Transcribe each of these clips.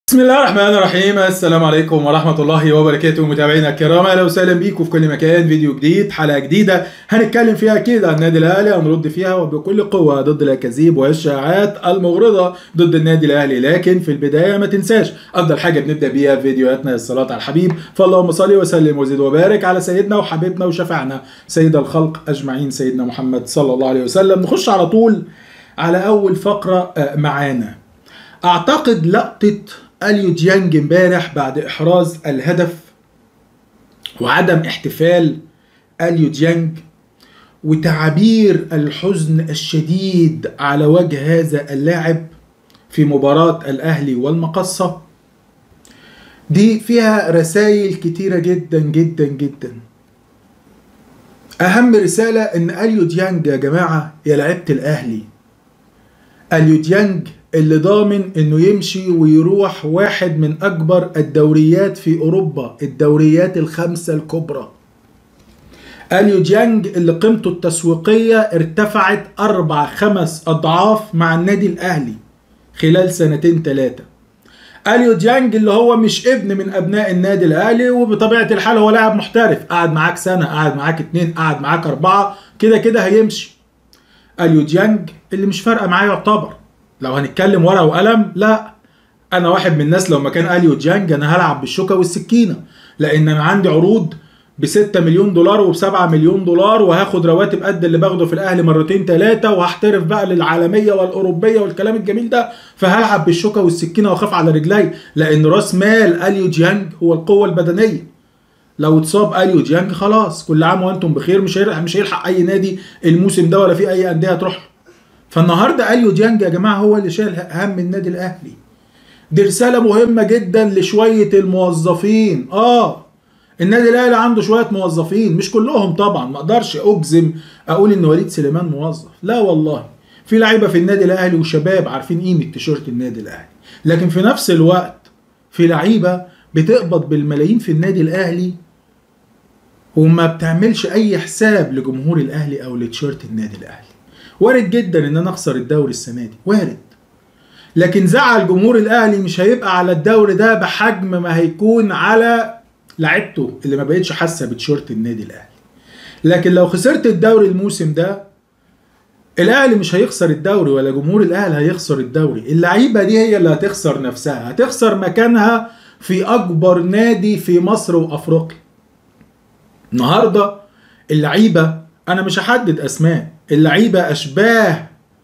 بسم الله الرحمن الرحيم السلام عليكم ورحمة الله وبركاته متابعينا الكرام اهلا وسهلا بيكم في كل مكان فيديو جديد حلقة جديدة هنتكلم فيها اكيد عن النادي الاهلي هنرد فيها وبكل قوة ضد الاكاذيب والشائعات المغرضة ضد النادي الاهلي لكن في البداية ما تنساش افضل حاجة بنبدأ بيها في فيديوهاتنا الصلاة على الحبيب فاللهم صل وسلم وزد وبارك على سيدنا وحبيبنا وشفعنا سيد الخلق اجمعين سيدنا محمد صلى الله عليه وسلم نخش على طول على اول فقرة آه، معانا اعتقد لقطة اليو ديانج امبارح بعد احراز الهدف وعدم احتفال اليو ديانج وتعابير الحزن الشديد على وجه هذا اللاعب في مباراة الاهلي والمقصة دي فيها رسائل كتيرة جدا جدا جدا اهم رسالة ان اليو ديانج يا جماعة يا لعيبة الاهلي اليو ديانج اللي ضامن انه يمشي ويروح واحد من اكبر الدوريات في اوروبا الدوريات الخمسة الكبرى اليو ديانج اللي قيمته التسويقية ارتفعت اربع خمس اضعاف مع النادي الاهلي خلال سنتين ثلاثة اليو ديانج اللي هو مش ابن من ابناء النادي الاهلي وبطبيعة الحال هو لاعب محترف قعد معاك سنة قعد معاك اتنين قعد معاك اربعة كده كده هيمشي اليو ديانج اللي مش فارقة معاه يعتبر لو هنتكلم ورقه وقلم لا انا واحد من الناس لو مكان اليو ديانج انا هلعب بالشوكه والسكينه لان انا عندي عروض ب 6 مليون دولار وب 7 مليون دولار وهاخد رواتب قد اللي باخده في الاهلي مرتين ثلاثه وهحترف بقى للعالميه والاوروبيه والكلام الجميل ده فهلعب بالشوكه والسكينه واخاف على رجلي لان راس مال اليو ديانج هو القوه البدنيه لو اتصاب اليو ديانج خلاص كل عام وانتم بخير مش هيلحق مش هيلحق اي نادي الموسم ده ولا في اي انديه تروح له. فالنهارده اليو ديانج يا جماعه هو اللي شايل هم النادي الاهلي دي رساله مهمه جدا لشويه الموظفين اه النادي الاهلي عنده شويه موظفين مش كلهم طبعا ما اقدرش اجزم اقول ان وليد سليمان موظف لا والله في لعيبه في النادي الاهلي وشباب عارفين قيمه تيشيرت النادي الاهلي لكن في نفس الوقت في لعيبه بتقبض بالملايين في النادي الاهلي وما بتعملش اي حساب لجمهور الاهلي او لتيشيرت النادي الاهلي وارد جدا ان انا اخسر الدوري السنه دي وارد لكن زعل جمهور الاهلي مش هيبقى على الدوري ده بحجم ما هيكون على لعيبته اللي ما بقتش حاسه بتيشيرت النادي الاهلي لكن لو خسرت الدوري الموسم ده الاهلي مش هيخسر الدوري ولا جمهور الاهلي هيخسر الدوري اللعيبه دي هي اللي هتخسر نفسها هتخسر مكانها في اكبر نادي في مصر وافريقيا النهارده اللعيبه انا مش هحدد اسماء اللعيبه اشباه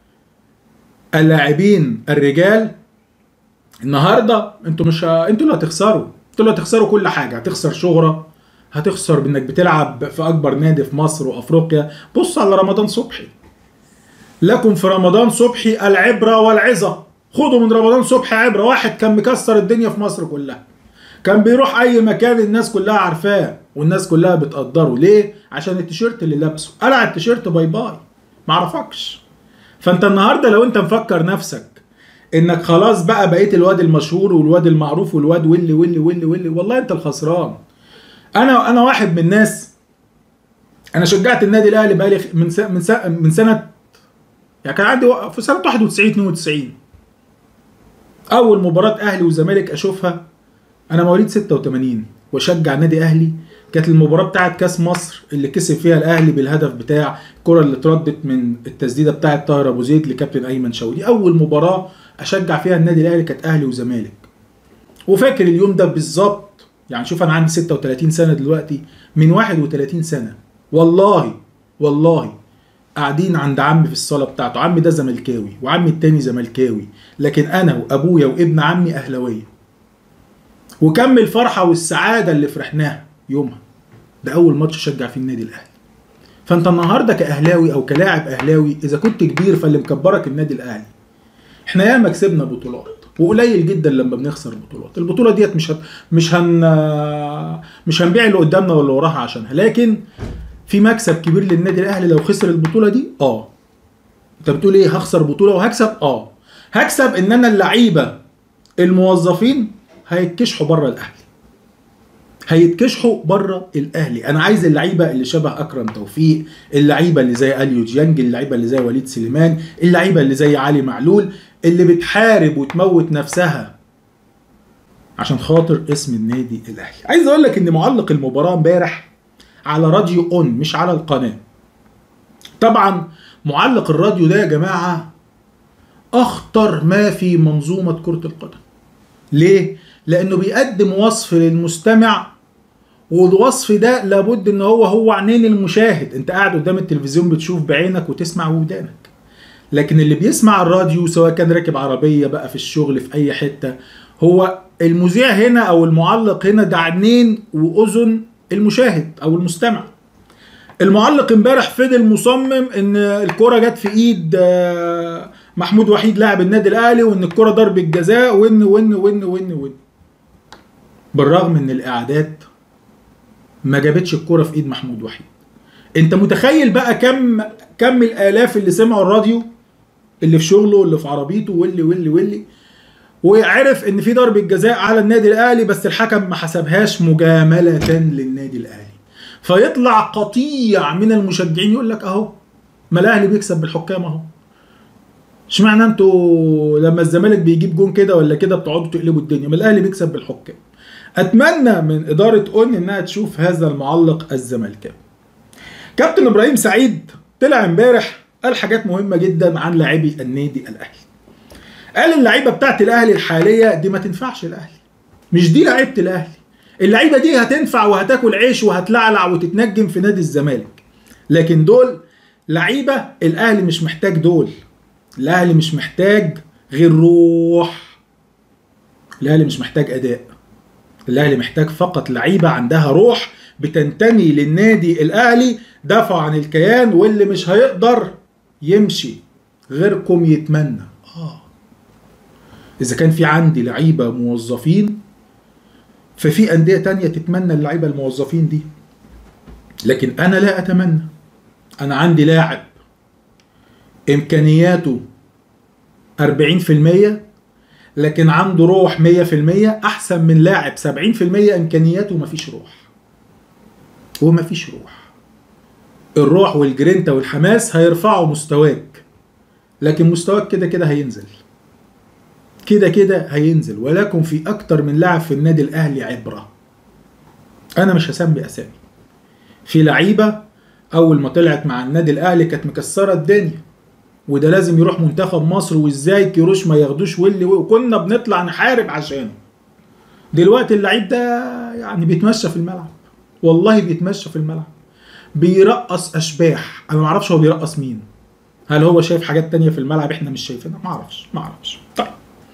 اللاعبين الرجال النهارده انتوا مش ه... انتوا اللي هتخسروا انتوا اللي هتخسروا كل حاجه هتخسر شهره هتخسر بانك بتلعب في اكبر نادي في مصر وافريقيا بص على رمضان صبحي لكم في رمضان صبحي العبره والعظه خدوا من رمضان صبحي عبره واحد كان مكسر الدنيا في مصر كلها كان بيروح اي مكان الناس كلها عارفاه والناس كلها بتقدره ليه عشان التيشيرت اللي لابسه قلع التيشيرت باي باي معرفكش فانت النهارده لو انت مفكر نفسك انك خلاص بقى بقيت الواد المشهور والواد المعروف والواد واللي واللي واللي واللي والله انت الخسران انا انا واحد من الناس انا شجعت النادي الاهلي بقالي من سنة من سنة من سنه يعني كان عندي في سنه 91 92 اول مباراه اهلي وزمالك اشوفها انا مواليد 86 واشجع نادي اهلي كانت المباراه بتاعه كاس مصر اللي كسب فيها الاهلي بالهدف بتاع الكره اللي اتردت من التسديده بتاعه طاهر ابو زيد لكابتن ايمن شوقي دي اول مباراه اشجع فيها النادي الاهلي كانت اهلي وزمالك وفاكر اليوم ده بالظبط يعني شوف انا عندي 36 سنه دلوقتي من 31 سنه والله والله قاعدين عند عمي في الصاله بتاعته عمي ده زملكاوي وعمي التاني زملكاوي لكن انا وابويا وابن عمي اهلاويه وكم الفرحه والسعاده اللي فرحناها يومها ده اول ماتش اشجع فيه النادي الاهلي فانت النهارده كاهلاوي او كلاعب اهلاوي اذا كنت كبير فاللي مكبرك النادي الاهلي احنا ياما كسبنا بطولات وقليل جدا لما بنخسر بطولات البطوله ديت مش هت... مش هن مش هنبيع اللي قدامنا ولا وراها عشانها لكن في مكسب كبير للنادي الاهلي لو خسر البطوله دي اه انت بتقول ايه هخسر بطوله وهكسب اه هكسب ان انا اللعيبه الموظفين هيتكشحوا بره الاهلي هيتكشحوا بره الاهلي انا عايز اللعيبه اللي شبه اكرم توفيق اللعيبه اللي زي اليو ديانج اللعيبه اللي زي وليد سليمان اللعيبه اللي زي علي معلول اللي بتحارب وتموت نفسها عشان خاطر اسم النادي الاهلي عايز اقول لك ان معلق المباراه امبارح على راديو اون مش على القناه طبعا معلق الراديو ده يا جماعه اخطر ما في منظومه كره القدم ليه لانه بيقدم وصف للمستمع والوصف ده لابد ان هو هو عينين المشاهد انت قاعد قدام التلفزيون بتشوف بعينك وتسمع بودانك لكن اللي بيسمع الراديو سواء كان راكب عربية بقى في الشغل في اي حتة هو المذيع هنا او المعلق هنا ده عينين واذن المشاهد او المستمع المعلق امبارح فضل مصمم ان الكرة جت في ايد آه، محمود وحيد لاعب النادي الاهلي وان الكرة ضربة جزاء وان وان وان وان وان بالرغم ان الاعداد ما جابتش الكرة في ايد محمود وحيد انت متخيل بقى كم كم الالاف اللي سمعوا الراديو اللي في شغله واللي في عربيته واللي واللي واللي وعرف ان في ضربة جزاء على النادي الاهلي بس الحكم ما حسبهاش مجاملة للنادي الاهلي فيطلع قطيع من المشجعين يقول لك اهو ما الاهلي بيكسب بالحكام اهو اشمعنى انتوا لما الزمالك بيجيب جون كده ولا كده بتقعدوا تقلبوا الدنيا ما الاهلي بيكسب بالحكام اتمنى من اداره اون انها تشوف هذا المعلق الزملكاوي كابتن ابراهيم سعيد طلع امبارح قال حاجات مهمه جدا عن لاعبي النادي الاهلي قال اللعيبه بتاعت الاهلي الحاليه دي ما تنفعش الاهلي مش دي لعيبه الاهلي اللعيبه دي هتنفع وهتاكل عيش وهتلعلع وتتنجم في نادي الزمالك لكن دول لعيبه الاهلي مش محتاج دول الاهلي مش محتاج غير روح الاهلي مش محتاج اداء الاهلي محتاج فقط لعيبه عندها روح بتنتمي للنادي الاهلي دافعوا عن الكيان واللي مش هيقدر يمشي غيركم يتمنى اه اذا كان في عندي لعيبه موظفين ففي انديه تانية تتمنى اللعيبه الموظفين دي لكن انا لا اتمنى انا عندي لاعب امكانياته 40% لكن عنده روح 100% احسن من لاعب 70% امكانياته ومفيش روح ومفيش روح الروح والجرينتا والحماس هيرفعوا مستواك لكن مستواك كده كده هينزل كده كده هينزل ولكن في اكتر من لاعب في النادي الاهلي عبره انا مش هسمي اسامي في لعيبه اول ما طلعت مع النادي الاهلي كانت مكسره الدنيا وده لازم يروح منتخب مصر وازاي كيروش ما ياخدوش واللي وكنا بنطلع نحارب عشانه دلوقتي اللعيب ده يعني بيتمشى في الملعب والله بيتمشى في الملعب بيرقص اشباح انا ما اعرفش هو بيرقص مين هل هو شايف حاجات تانية في الملعب احنا مش شايفينها ما اعرفش ما اعرفش طيب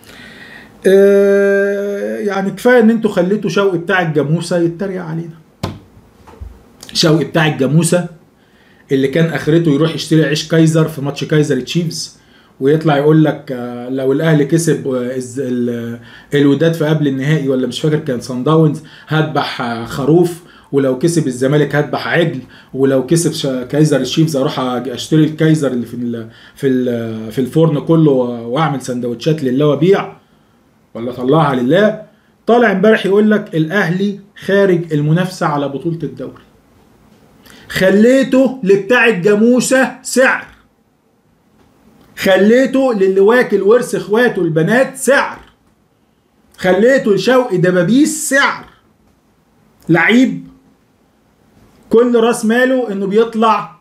آه يعني كفايه ان انتوا خليتوا شوقي بتاع الجاموسه يتريق علينا شوقي بتاع الجاموسه اللي كان اخرته يروح يشتري عيش كايزر في ماتش كايزر تشيفز ويطلع يقول لك آه، لو الاهلي كسب آه، الز- ال- الوداد في قبل النهائي ولا مش فاكر كان صن داونز هذبح آه، خروف ولو كسب الزمالك هذبح عجل ولو كسب شا- كايزر الشيفز اروح أج- اشتري الكايزر اللي في ال في ال في الفرن كله واعمل سندوتشات لله وبيع ولا اطلعها لله طالع امبارح يقول لك الاهلي خارج المنافسه على بطوله الدوري خليته لبتاع الجاموسه سعر خليته للي واكل ورث اخواته البنات سعر خليته لشوقي دبابيس سعر لعيب كل راس ماله انه بيطلع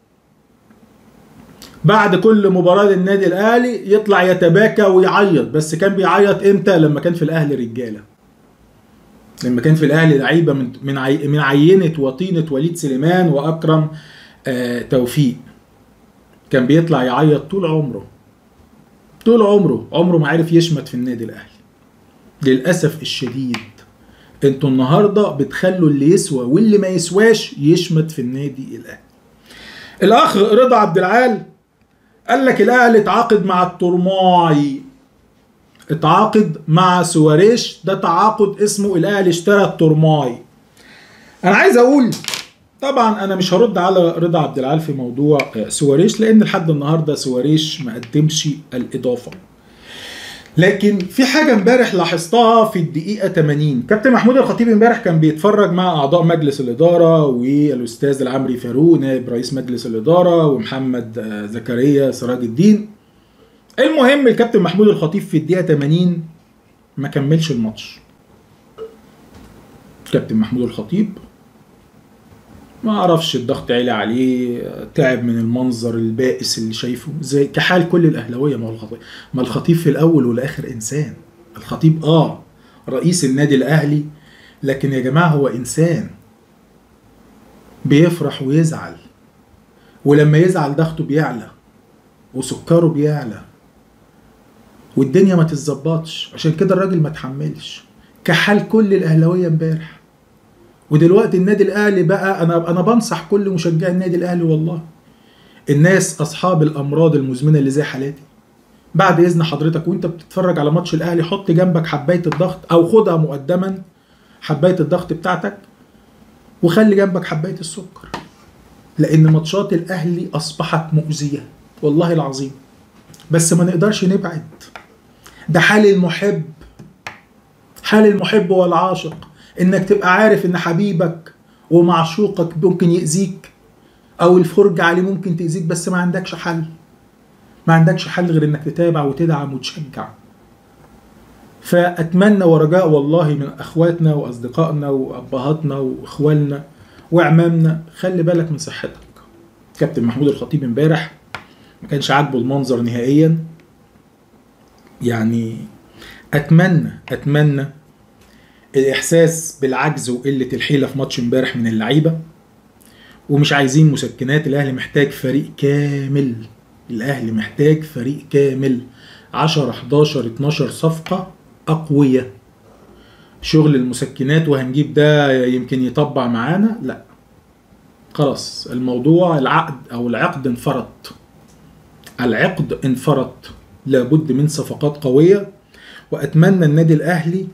بعد كل مباراة للنادي الأهلي يطلع يتباكى ويعيط بس كان بيعيط امتى لما كان في الأهلي رجالة لما كان في الأهلي لعيبة من من عي من عينة وطينة وليد سليمان وأكرم آه توفيق كان بيطلع يعيط طول عمره طول عمره عمره ما عرف يشمت في النادي الأهلي للأسف الشديد انتوا النهارده بتخلوا اللي يسوى واللي ما يسواش يشمت في النادي الاهلي. الاخ رضا عبد العال قال لك الاهلي اتعاقد مع الترماي اتعاقد مع سواريش ده تعاقد اسمه الاهلي اشترى الترماي. انا عايز اقول طبعا انا مش هرد على رضا عبد العال في موضوع آه، سواريش لان لحد النهارده سواريش ما قدمش الاضافه. لكن في حاجة امبارح لاحظتها في الدقيقة 80 كابتن محمود الخطيب امبارح كان بيتفرج مع أعضاء مجلس الإدارة والأستاذ العمري فاروق نائب رئيس مجلس الإدارة ومحمد آه، زكريا سراج الدين المهم الكابتن محمود الخطيب في الدقيقة 80 ما كملش الماتش كابتن محمود الخطيب ما اعرفش الضغط عالي عليه تعب من المنظر البائس اللي شايفه زي كحال كل الاهلاويه ما هو الخطيب ما الخطيب في الاول والاخر انسان الخطيب اه رئيس النادي الاهلي لكن يا جماعه هو انسان بيفرح ويزعل ولما يزعل ضغطه بيعلى وسكره بيعلى والدنيا ما تتظبطش عشان كده الراجل ما تحملش كحال كل الاهلاويه امبارح ودلوقتي النادي الاهلي بقى انا انا بنصح كل مشجعي النادي الاهلي والله الناس اصحاب الامراض المزمنه اللي زي حالاتي بعد اذن حضرتك وانت بتتفرج على ماتش الاهلي حط جنبك حبايه الضغط او خدها مقدما حبايه الضغط بتاعتك وخلي جنبك حبايه السكر لان ماتشات الاهلي اصبحت مؤذيه والله العظيم بس ما نقدرش نبعد ده حال المحب حال المحب والعاشق انك تبقى عارف ان حبيبك ومعشوقك ممكن يأذيك او الفرجة عليه ممكن تأذيك بس ما عندكش حل ما عندكش حل غير انك تتابع وتدعم وتشجع فاتمنى ورجاء والله من اخواتنا واصدقائنا وابهاتنا واخوالنا واعمامنا خلي بالك من صحتك كابتن محمود الخطيب امبارح ما كانش عاجبه المنظر نهائيا يعني اتمنى اتمنى الاحساس بالعجز وقله الحيله في ماتش امبارح من اللعيبه ومش عايزين مسكنات الاهلي محتاج فريق كامل الاهلي محتاج فريق كامل 10 11 12 صفقه اقوياء شغل المسكنات وهنجيب ده يمكن يطبع معانا لا خلاص الموضوع العقد او العقد انفرط العقد انفرط لابد من صفقات قويه واتمنى النادي الاهلي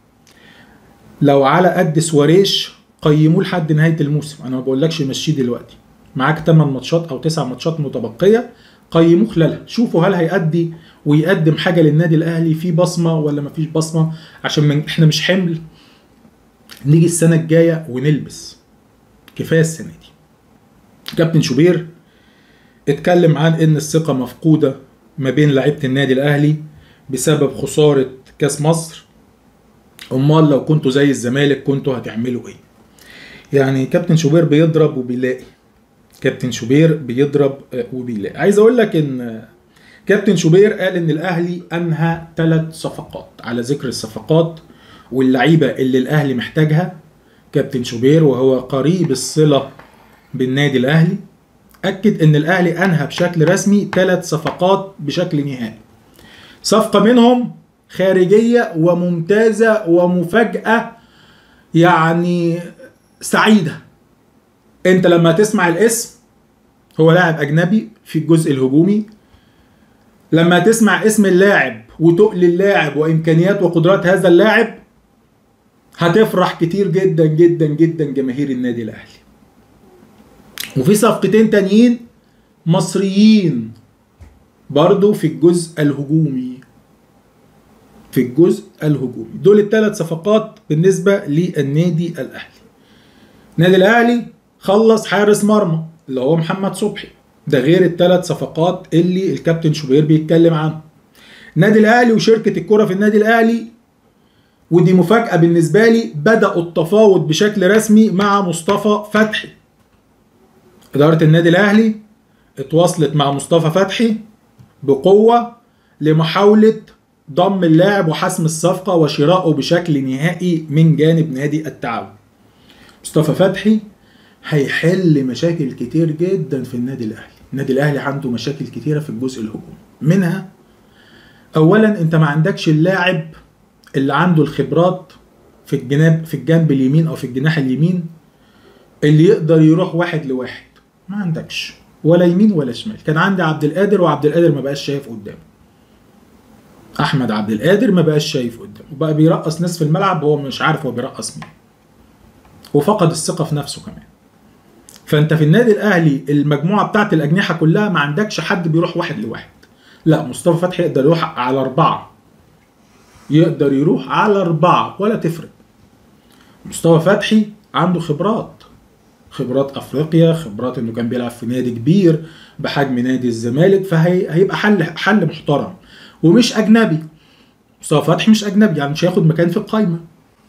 لو على قد سواريش قيموه لحد نهايه الموسم انا ما بقولكش مشيه دلوقتي معاك 8 ماتشات او 9 ماتشات متبقيه قيموه خلالها شوفوا هل هيأدي ويقدم حاجه للنادي الاهلي في بصمه ولا ما فيش بصمه عشان من احنا مش حمل نيجي السنه الجايه ونلبس كفايه السنه دي كابتن شوبير اتكلم عن ان الثقه مفقوده ما بين لعيبه النادي الاهلي بسبب خساره كاس مصر امال لو كنتوا زي الزمالك كنتوا هتعملوا ايه يعني كابتن شوبير بيضرب وبيلاقي كابتن شوبير بيضرب وبيلاقي عايز اقول لك ان كابتن شوبير قال ان الاهلي انهى ثلاث صفقات على ذكر الصفقات واللعيبه اللي الاهلي محتاجها كابتن شوبير وهو قريب الصله بالنادي الاهلي اكد ان الاهلي انهى بشكل رسمي ثلاث صفقات بشكل نهائي صفقه منهم خارجيه وممتازه ومفاجاه يعني سعيده انت لما تسمع الاسم هو لاعب اجنبي في الجزء الهجومي لما تسمع اسم اللاعب وتقل اللاعب وامكانيات وقدرات هذا اللاعب هتفرح كتير جدا جدا جدا جماهير النادي الاهلي وفي صفقتين تانيين مصريين برضو في الجزء الهجومي في الجزء الهجومي دول الثلاث صفقات بالنسبة للنادي الأهلي النادي الأهلي خلص حارس مرمى اللي هو محمد صبحي ده غير الثلاث صفقات اللي الكابتن شوبير بيتكلم عنه النادي الأهلي وشركة الكرة في النادي الأهلي ودي مفاجأة بالنسبة لي بدأوا التفاوض بشكل رسمي مع مصطفى فتحي إدارة النادي الأهلي اتواصلت مع مصطفى فتحي بقوة لمحاولة ضم اللاعب وحسم الصفقة وشرائه بشكل نهائي من جانب نادي التعاون مصطفى فتحي هيحل مشاكل كتير جدا في النادي الأهلي النادي الأهلي عنده مشاكل كتيرة في الجزء الهجومي منها أولا أنت ما عندكش اللاعب اللي عنده الخبرات في الجناب في الجنب اليمين أو في الجناح اليمين اللي يقدر يروح واحد لواحد ما عندكش ولا يمين ولا شمال كان عندي عبد القادر وعبد القادر ما بقاش شايف قدامه احمد عبد القادر ما بقاش شايف قدامه وبقى بيرقص ناس في الملعب هو مش عارف هو بيرقص مين وفقد الثقه في نفسه كمان فانت في النادي الاهلي المجموعه بتاعت الاجنحه كلها ما عندكش حد بيروح واحد لواحد لا مصطفى فتحي يقدر يروح على اربعه يقدر يروح على اربعه ولا تفرق مصطفى فتحي عنده خبرات خبرات افريقيا خبرات انه كان بيلعب في نادي كبير بحجم نادي الزمالك فهيبقى حل حل محترم ومش اجنبي مصطفى فتحي مش اجنبي يعني مش هياخد مكان في القايمه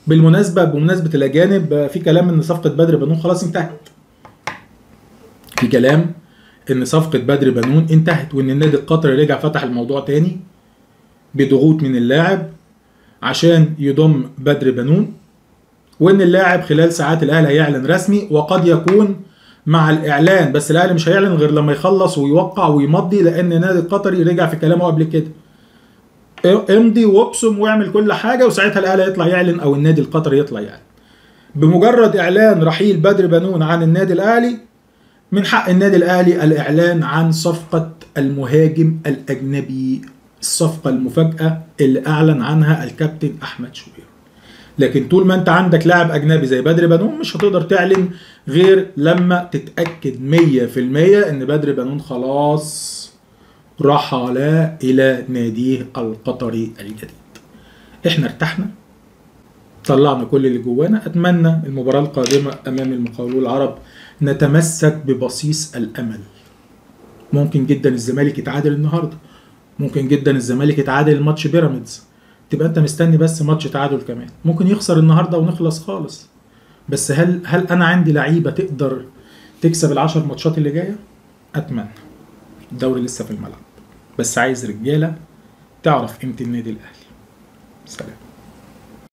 بالمناسبه بمناسبه الاجانب في كلام ان صفقه بدر بنون خلاص انتهت في كلام ان صفقه بدر بنون انتهت وان النادي القطري رجع فتح الموضوع تاني بضغوط من اللاعب عشان يضم بدر بنون وان اللاعب خلال ساعات الاهلي هيعلن رسمي وقد يكون مع الاعلان بس الاهلي مش هيعلن غير لما يخلص ويوقع ويمضي لان النادي القطري رجع في كلامه قبل كده امضي وابصم واعمل كل حاجه وساعتها الاهلي يطلع يعلن او النادي القطري يطلع يعلن بمجرد اعلان رحيل بدر بنون عن النادي الاهلي من حق النادي الاهلي الاعلان عن صفقه المهاجم الاجنبي الصفقه المفاجاه اللي اعلن عنها الكابتن احمد شوبير لكن طول ما انت عندك لاعب اجنبي زي بدر بنون مش هتقدر تعلن غير لما تتاكد 100% ان بدر بنون خلاص رحل الى ناديه القطري الجديد احنا ارتحنا طلعنا كل اللي جوانا اتمنى المباراه القادمه امام المقاولون العرب نتمسك ببصيص الامل ممكن جدا الزمالك يتعادل النهارده ممكن جدا الزمالك يتعادل الماتش بيراميدز تبقى انت مستني بس ماتش تعادل كمان ممكن يخسر النهارده ونخلص خالص بس هل هل انا عندي لعيبه تقدر تكسب العشر ماتشات اللي جايه اتمنى الدوري لسه في الملعب بس عايز رجاله تعرف قيمه النادي الاهلي سلام